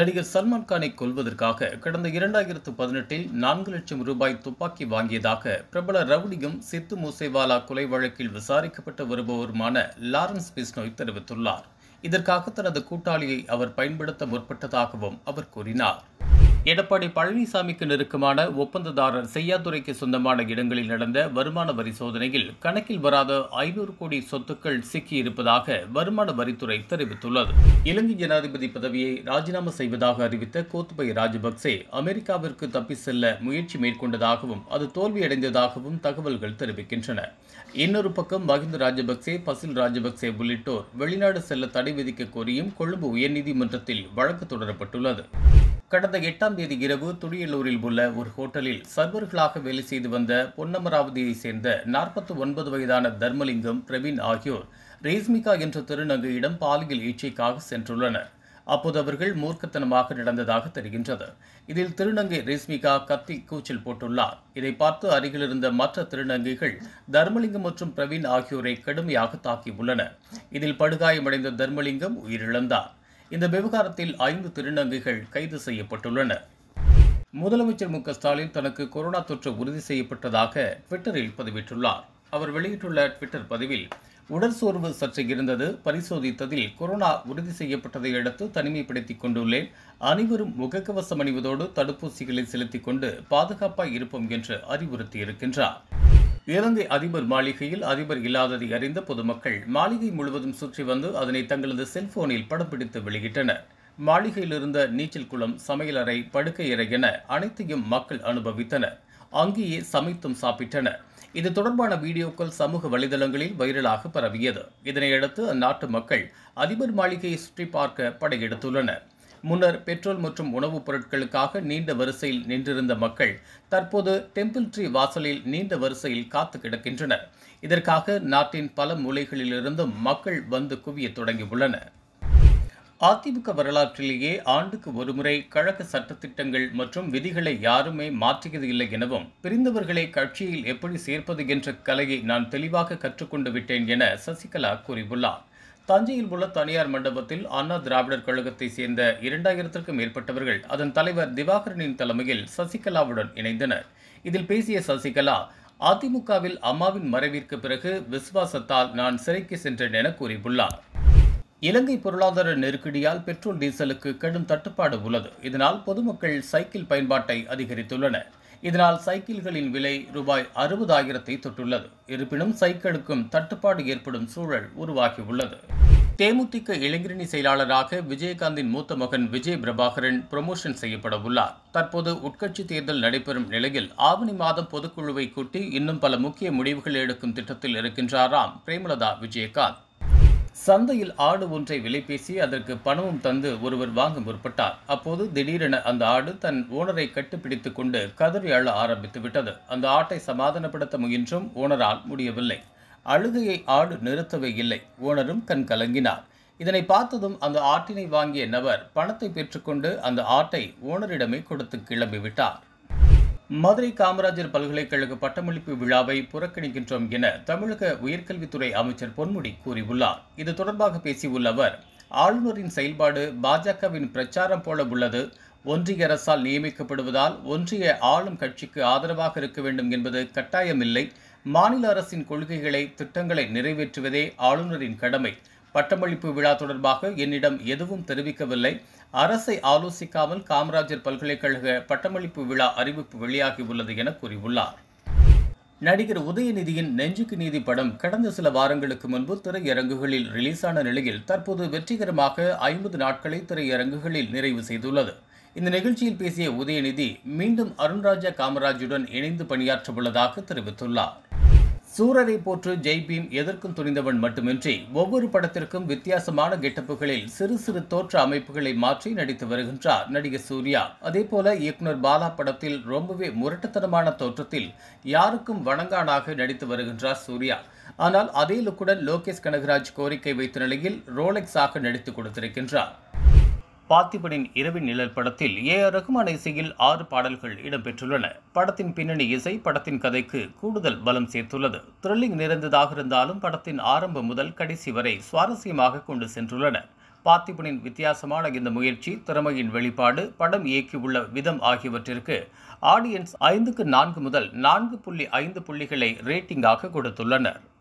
நடிகர் சல்மான் கானை கொல்வதற்காக கடந்த இரண்டாயிரத்து பதினெட்டில் நான்கு லட்சம் ரூபாய் துப்பாக்கி வாங்கியதாக பிரபல ரவுடியும் சித்து மூசேவாலா கொலை வழக்கில் விசாரிக்கப்பட்டு வருபவருமான லாரன்ஸ் பிஸ்னோய் தெரிவித்துள்ளார் இதற்காக தனது கூட்டாளியை அவர் பயன்படுத்த முற்பட்டதாகவும் அவர் கூறினார் எடப்பாடி பழனிசாமிக்கு நெருக்கமான ஒப்பந்ததாரர் செய்யாதுரைக்கு சொந்தமான இடங்களில் நடந்த வருமான வரி சோதனையில் கணக்கில் வராத ஐநூறு கோடி சொத்துக்கள் சிக்கியிருப்பதாக வருமான வரித்துறை தெரிவித்துள்ளது இலங்கை ஜனாதிபதி பதவியை ராஜினாமா செய்வதாக அறிவித்த கோத்தபய ராஜபக்சே அமெரிக்காவிற்கு தப்பி செல்ல முயற்சி மேற்கொண்டதாகவும் அது தோல்வியடைந்ததாகவும் தகவல்கள் தெரிவிக்கின்றன இன்னொரு பக்கம் மஹிந்த ராஜபக்சே பசில் ராஜபக்சே உள்ளிட்டோர் வெளிநாடு செல்ல தடை விதிக்க கோரியும் கொழும்பு உயர்நீதிமன்றத்தில் வழக்கு தொடரப்பட்டுள்ளது கடந்த எட்டாம் தேதி இரவு துடியலூரில் உள்ள ஒரு ஹோட்டலில் சர்வர்களாக வேலை செய்து வந்த பொன்னமராவதியைச் சேர்ந்த நாற்பத்தி ஒன்பது வயதான தர்மலிங்கம் பிரவீன் ஆகியோர் ரேஸ்மிகா என்ற திருநங்கையிடம் பாலியல் ஈச்சைக்காக சென்றுள்ளனர் அப்போது அவர்கள் மூர்க்கத்தனமாக நடந்ததாக தெரிகின்றது இதில் திருநங்கை ரேஸ்மிகா கத்தி கூச்சல் போட்டுள்ளார் இதை பார்த்து அருகில் இருந்த மற்ற திருநங்கைகள் தர்மலிங்கம் மற்றும் பிரவீன் ஆகியோரை கடுமையாக தாக்கியுள்ளனர் இதில் படுகாயமடைந்த தர்மலிங்கம் உயிரிழந்தார் இந்த விவகாரத்தில் ஐந்து திருநங்கைகள் கைது செய்யப்பட்டுள்ளனர் முதலமைச்சர் மு க ஸ்டாலின் தனக்கு கொரோனா தொற்று உறுதி செய்யப்பட்டதாக ட்விட்டரில் பதிவிட்டுள்ளார் அவர் வெளியிட்டுள்ள ட்விட்டர் பதிவில் உடல் சோர்வு சற்று இருந்தது பரிசோதித்ததில் கொரோனா உறுதி செய்யப்பட்டதை அடுத்து தனிமைப்படுத்திக் கொண்டுள்ளேன் அனைவரும் முகக்கவசம் அணிவதோடு தடுப்பூசிகளை செலுத்திக் கொண்டு பாதுகாப்பாய் இருப்போம் என்று அறிவுறுத்தியிருக்கின்றார் இலங்கை அதிபர் மாளிகையில் அதிபர் இல்லாததை அறிந்த பொதுமக்கள் மாளிகை முழுவதும் சுற்றி வந்து அதனை தங்களது செல்போனில் படம் பிடித்து வெளியிட்டனர் மாளிகையில் இருந்த நீச்சல் குளம் சமையலறை படுக்கையறை என அனைத்தையும் மக்கள் அனுபவித்தனர் அங்கேயே சமைத்தும் சாப்பிட்டனர் இது தொடர்பான வீடியோக்கள் சமூக வலைதளங்களில் வைரலாக பரவியது இதனையடுத்து அந்நாட்டு மக்கள் அதிபர் மாளிகையை சுற்றி பார்க்க படையெடுத்துள்ளனர் முன்னர் பெட்ரோல் மற்றும் உணவுப் பொருட்களுக்காக நீண்ட வரிசையில் நின்றிருந்த மக்கள் தற்போது டெம்பிள் ட்ரீ வாசலில் நீண்ட வரிசையில் காத்து கிடக்கின்றனர் இதற்காக நாட்டின் பல மூலைகளிலிருந்தும் மக்கள் வந்து குவிய தொடங்கியுள்ளனர் அதிமுக வரலாற்றிலேயே ஆண்டுக்கு ஒருமுறை கழக சட்டத்திட்டங்கள் மற்றும் விதிகளை யாருமே மாற்றியது இல்லை எனவும் பிரிந்தவர்களை கட்சியில் எப்படி சேர்ப்பது என்ற கலையை நான் தெளிவாக கற்றுக்கொண்டு விட்டேன் என சசிகலா கூறியுள்ளார் தஞ்சையில் உள்ள தனியார் மண்டபத்தில் அண்ணா திராவிடர் கழகத்தை சேர்ந்த இரண்டாயிரத்திற்கும் மேற்பட்டவர்கள் அதன் தலைவர் திவாகரனின் தலைமையில் சசிகலாவுடன் இணைந்தனர் இதில் பேசிய சசிகலா அதிமுகவில் அம்மாவின் மறைவிற்கு பிறகு விசுவாசத்தால் நான் சிறைக்கு சென்றேன் என கூறியுள்ளார் இலங்கை பொருளாதார நெருக்கடியால் பெட்ரோல் டீசலுக்கு கடும் தட்டுப்பாடு உள்ளது இதனால் பொதுமக்கள் சைக்கிள் பயன்பாட்டை அதிகரித்துள்ளனர் இதனால் சைக்கிள்களின் விலை ரூபாய் அறுபதாயிரத்தை தொட்டுள்ளது இருப்பினும் சைக்கிளுக்கும் தட்டுப்பாடு ஏற்படும் சூழல் உருவாகியுள்ளது தேமுதிக இளைஞரணி செயலாளராக விஜயகாந்தின் மூத்த மகன் விஜய் பிரபாகரன் ப்ரமோஷன் செய்யப்பட உள்ளார் தற்போது உட்கட்சி தேர்தல் நடைபெறும் நிலையில் ஆவணி மாதம் பொதுக்குழுவை கூட்டி இன்னும் பல முக்கிய முடிவுகள் எடுக்கும் திட்டத்தில் இருக்கின்றாராம் பிரேமலதா விஜயகாந்த் சந்தையில் ஆடு ஒன்றை விலை பேசி அதற்கு பணமும் தந்து ஒருவர் வாங்க முற்பட்டார் அப்போது திடீரென அந்த ஆடு தன் ஓனரை கட்டுப்பிடித்துக் கொண்டு கதறி அழ ஆரம்பித்து விட்டது அந்த ஆட்டை சமாதானப்படுத்த முயன்றும் ஓனரால் முடியவில்லை அழுகையை ஆடு நிறுத்தவே இல்லை ஓனரும் கண் கலங்கினார் இதனை பார்த்ததும் அந்த ஆட்டினை வாங்கிய நபர் பணத்தை பெற்றுக்கொண்டு அந்த ஆட்டை ஓனரிடமே கொடுத்து கிளம்பிவிட்டார் மதுரை காமராஜர் பல்கலைக்கழக பட்டமளிப்பு விழாவை புறக்கணிக்கின்றோம் என தமிழக உயர்கல்வித்துறை அமைச்சர் பொன்முடி கூறியுள்ளார் இது தொடர்பாக பேசியுள்ள அவர் ஆளுநரின் செயல்பாடு பாஜகவின் பிரச்சாரம் போல உள்ளது ஒன்றிய அரசால் நியமிக்கப்படுவதால் ஒன்றிய ஆளும் கட்சிக்கு ஆதரவாக இருக்க வேண்டும் என்பது கட்டாயமில்லை மாநில அரசின் கொள்கைகளை திட்டங்களை நிறைவேற்றுவதே ஆளுநரின் கடமை பட்டமளிப்பு விழா தொடர்பாக என்னிடம் எதுவும் தெரிவிக்கவில்லை அரசை ஆலோசிக்காமல் காமராஜர் பல்கலைக்கழக பட்டமளிப்பு விழா அறிவிப்பு வெளியாகியுள்ளது என கூறியுள்ளார் நடிகர் உதயநிதியின் நெஞ்சுக்கு நீதி படம் கடந்த சில வாரங்களுக்கு முன்பு திரையரங்குகளில் ரிலீஸான நிலையில் தற்போது வெற்றிகரமாக ஐம்பது நாட்களை திரையரங்குகளில் நிறைவு செய்துள்ளது இந்த நிகழ்ச்சியில் பேசிய உதயநிதி மீண்டும் அருண்ராஜா காமராஜுடன் இணைந்து பணியாற்ற உள்ளதாக தெரிவித்துள்ளார் சூரரை போற்று ஜெய்பீம் எதற்கும் துணிந்தவன் மட்டுமின்றி ஒவ்வொரு படத்திற்கும் வித்தியாசமான கெட்டப்புகளில் சிறு சிறு தோற்ற அமைப்புகளை மாற்றி நடித்து வருகின்றார் நடிகர் சூர்யா அதேபோல இயக்குனர் பாலா படத்தில் ரொம்பவே முரட்டுத்தனமான தோற்றத்தில் யாருக்கும் வணங்கானாக நடித்து வருகின்றார் சூர்யா ஆனால் அதே லுக்குடன் லோகேஷ் கனகராஜ் கோரிக்கை வைத்த நிலையில் ரோலெக்ஸாக நடித்து கொடுத்திருக்கின்றார் பார்த்திபனின் இரவின் நிழல் படத்தில் ஏ ஆர் ரகுமான் இசையில் ஆறு பாடல்கள் இடம்பெற்றுள்ளன படத்தின் பின்னணி இசை படத்தின் கதைக்கு கூடுதல் பலம் சேர்த்துள்ளது த்ரில்லிங் நிறைந்ததாக இருந்தாலும் படத்தின் ஆரம்பம் முதல் கடைசி வரை சுவாரஸ்யமாக கொண்டு சென்றுள்ளன பார்த்திபனின் வித்தியாசமான இந்த முயற்சி திறமையின் வெளிப்பாடு படம் இயக்கியுள்ள விதம் ஆகியவற்றிற்கு ஆடியன்ஸ் ஐந்துக்கு நான்கு முதல் நான்கு புள்ளி ஐந்து புள்ளிகளை ரேட்டிங்காக கொடுத்துள்ளனர்